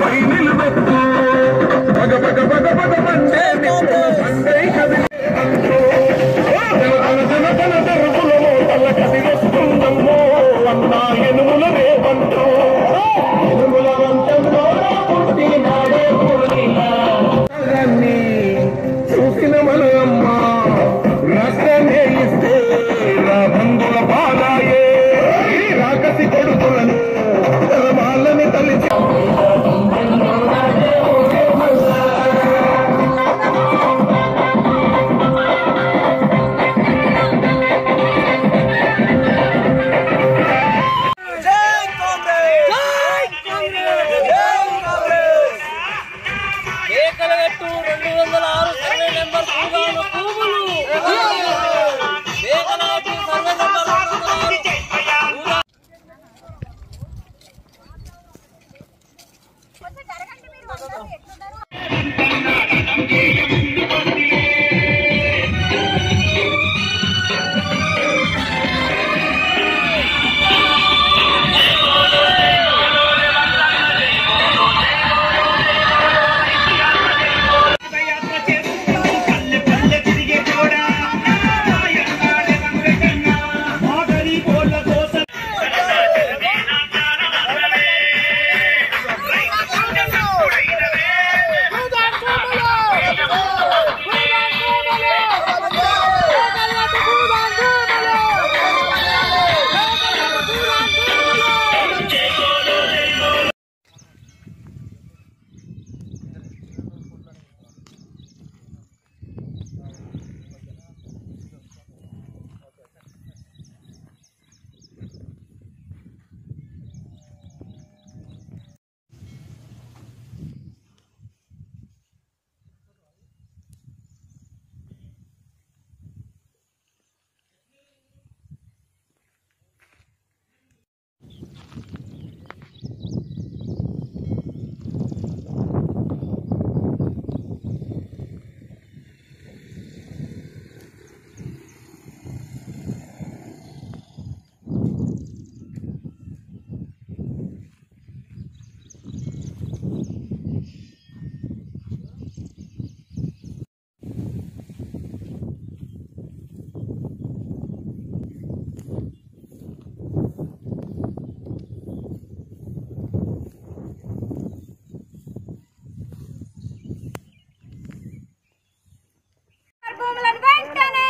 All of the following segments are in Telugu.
పై నిలువెత్తు పగ పగ పగ పగ మండే నిప్పుల పండై కదిలే అంటూ జన జన జన జరుగులమో తల్ల కదిలొస్తుందమ్మో అన్నా ఎనుముల రేవంటూ ఎనుముల వంటంలో పుట్టినాడే పుట్టినా జగాన్ని చూసిన మన అమ్మ రాష్ట్రాన్ని ఇస్తే నా బంధుల పాలాయే ఈ రాకసి కొడుకులను వాళ్ళని తలిచి మేకలగట్టు రెండు వందల ఆరు సర్వే నెంబర్ భూగాలు భూములు మేకలగట్టు సర్వే నెంబర్ రెండు వందల ఆరు భూగా- కొంచెం జరగండి మీరు అందరూ ఎట్లున్నారు భూములను వెంటనే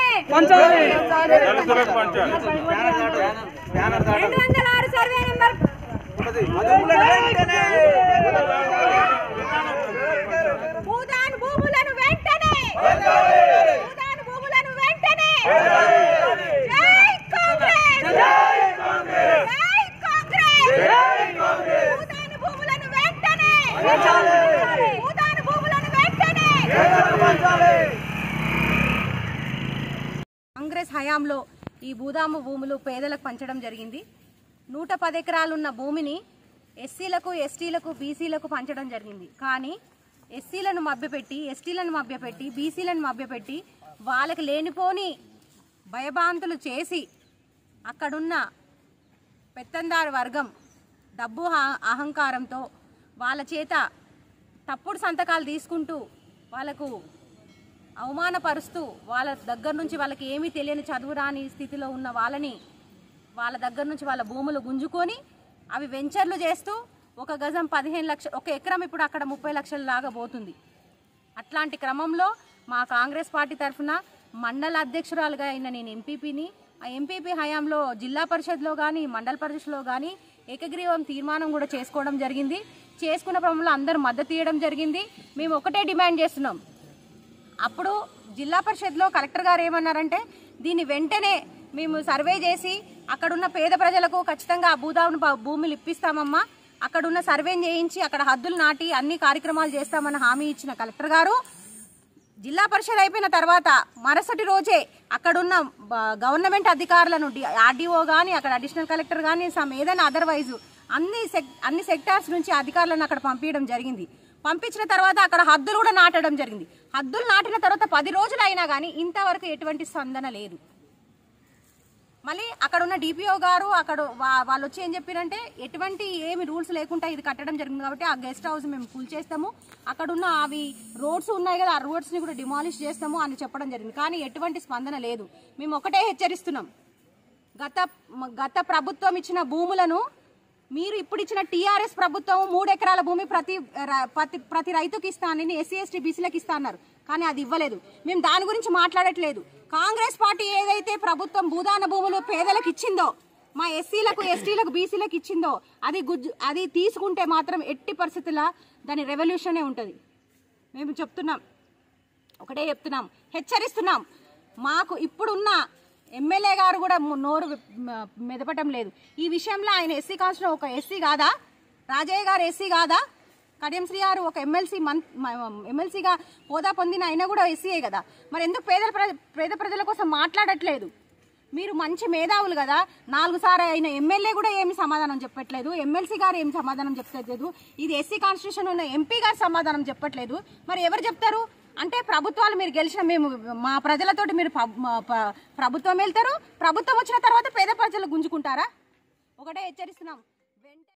రెండు వందల ఆరు సర్వే నెంబర్ భూదాన్ భూములను వెంటనే భూదాన్ భూములను వెంటనే జై కాంగ్రెస్ జై కాంగ్రెస్ భూదాన్ భూములను వెంటనే భూదాన్ భూములను వెంటనే కాంగ్రెస్ హయాంలో ఈ భూదాము భూములు పేదలకు పంచడం జరిగింది నూట పది ఎకరాలున్న భూమిని ఎస్సీలకు ఎస్టీలకు బీసీలకు పంచడం జరిగింది కానీ ఎస్సీలను మభ్యపెట్టి ఎస్టీలను మభ్యపెట్టి బీసీలను మభ్యపెట్టి వాళ్ళకి లేనిపోని భయభాంతులు చేసి అక్కడున్న పెత్తందారు వర్గం డబ్బు అహ- అహంకారంతో వాళ్ళ చేత తప్పుడు సంతకాలు తీసుకుంటూ వాళ్ళకు అవమానపరుస్తూ వాళ్ళ దగ్గర నుంచి వాళ్ళకి ఏమీ తెలియని చదువు రాని స్థితిలో ఉన్న వాళ్ళని వాళ్ళ దగ్గర నుంచి వాళ్ళ భూములు గుంజుకొని అవి వెంచర్లు చేస్తూ ఒక గజం పదిహేను లక్ష ఒక ఎకరం ఇప్పుడు అక్కడ ముప్పై లక్షల లాగా పోతుంది అట్లాంటి క్రమంలో మా కాంగ్రెస్ పార్టీ తరఫున మండల అధ్యక్షురాలుగా అయిన నేను ఎంపీపీని ఆ ఎంపీపీ హయాంలో జిల్లా పరిషత్లో కానీ మండల పరిషత్లో కానీ ఏకగ్రీవం తీర్మానం కూడా చేసుకోవడం జరిగింది చేసుకున్న క్రమంలో అందరూ మద్దతు ఇవ్వడం జరిగింది మేము ఒకటే డిమాండ్ చేస్తున్నాం అప్పుడు జిల్లా పరిషత్లో కలెక్టర్ గారు ఏమన్నారంటే దీన్ని వెంటనే మేము సర్వే చేసి అక్కడున్న పేద ప్రజలకు ఖచ్చితంగా ఆ భూదావును భూ- భూములు ఇప్పిస్తామమ్మా అక్కడున్న సర్వే చేయించి అక్కడ హద్దులు నాటి అన్ని కార్యక్రమాలు చేస్తామని హామీ ఇచ్చిన కలెక్టర్ గారు జిల్లా పరిషత్ అయిపోయిన తర్వాత మరుసటి రోజే అక్కడున్న బ- గవర్నమెంట్ అధికారులను ఆర్డీఓ కానీ అక్కడ అడిషనల్ కలెక్టర్ కానీ సమ్ ఏదైనా అదర్వైజ్ అన్ని సెక్ అన్ని సెక్టార్స్ నుంచి అధికారులను అక్కడ పంపించడం జరిగింది పంపించిన తర్వాత అక్కడ హద్దులు కూడా నాటడం జరిగింది హద్దులు నాటిన తర్వాత పది రోజులు అయినా కానీ ఇంతవరకు ఎటువంటి స్పందన లేదు మళ్ళీ అక్కడ ఉన్న డిపిఓ గారు అక్కడ వా- వాళ్ళు వచ్చి ఏం చెప్పారంటే ఎటువంటి ఏమి రూల్స్ లేకుండా ఇది కట్టడం జరిగింది కాబట్టి ఆ గెస్ట్ హౌస్ మేము కూల్ చేస్తాము అక్కడ ఉన్న అవి రోడ్స్ ఉన్నాయి కదా ఆ రోడ్స్ ని కూడా డిమాలిష్ చేస్తాము అని చెప్పడం జరిగింది కానీ ఎటువంటి స్పందన లేదు మేము ఒకటే హెచ్చరిస్తున్నాం గత మ- గత ప్రభుత్వం ఇచ్చిన భూములను మీరు ఇప్పుడు ఇచ్చిన టీఆర్ఎస్ ప్రభుత్వం మూడు ఎకరాల భూమి ప్రతి ర- ప్రతి ప్రతి రైతుకి ఇస్తానని ఎస్సీ ఎస్టీ బీసీలకు ఇస్తా అన్నారు కానీ అది ఇవ్వలేదు మేము దాని గురించి మాట్లాడట్లేదు కాంగ్రెస్ పార్టీ ఏదైతే ప్రభుత్వం భూదాన భూములు పేదలకు ఇచ్చిందో మా ఎస్సీలకు ఎస్టీలకు బీసీలకు ఇచ్చిందో అది గుజ్జు అది తీసుకుంటే మాత్రం ఎట్టి పరిస్థితుల్లో దాని రెవల్యూషనే ఉంటుంది మేము చెప్తున్నాం ఒకటే చెప్తున్నాం హెచ్చరిస్తున్నాం మాకు ఇప్పుడున్న ఎమ్మెల్యే గారు కూడా ము- నోరు మ- మెదపటం లేదు ఈ విషయంలో ఆయన ఎస్సీ కాన్స్టిట్యూషన్ ఒక ఎస్సీ కాదా రాజయ్య గారు ఎస్సీ కాదా కడియం శ్రీ గారు ఒక ఎమ్మెల్సీ మన్ ఎమ్మెల్సీగా హోదా పొందిన అయినా కూడా ఎస్సీయే కదా మరి ఎందుకు పేద ప్ర- పేద ప్రజల కోసం మాట్లాడట్లేదు మీరు మంచి మేధావులు కదా నాలుగు సార్లు అయిన ఎమ్మెల్యే కూడా ఏమి సమాధానం చెప్పట్లేదు ఎమ్మెల్సీ గారు ఏమి సమాధానం చెప్పట్లేదు ఇది ఎస్సీ కాన్స్టిట్యూషన్ ఉన్న ఎంపీ గారు సమాధానం చెప్పట్లేదు మరి ఎవరు చెప్తారు అంటే ప్రభుత్వాలు మీరు గెలిచిన మేము మా ప్రజలతోటి మీరు ప- మా ప- ప్రభుత్వం వెళ్తారు ప్రభుత్వం వచ్చిన తర్వాత పేద ప్రజలు గుంజుకుంటారా ఒకటే హెచ్చరిస్తున్నాం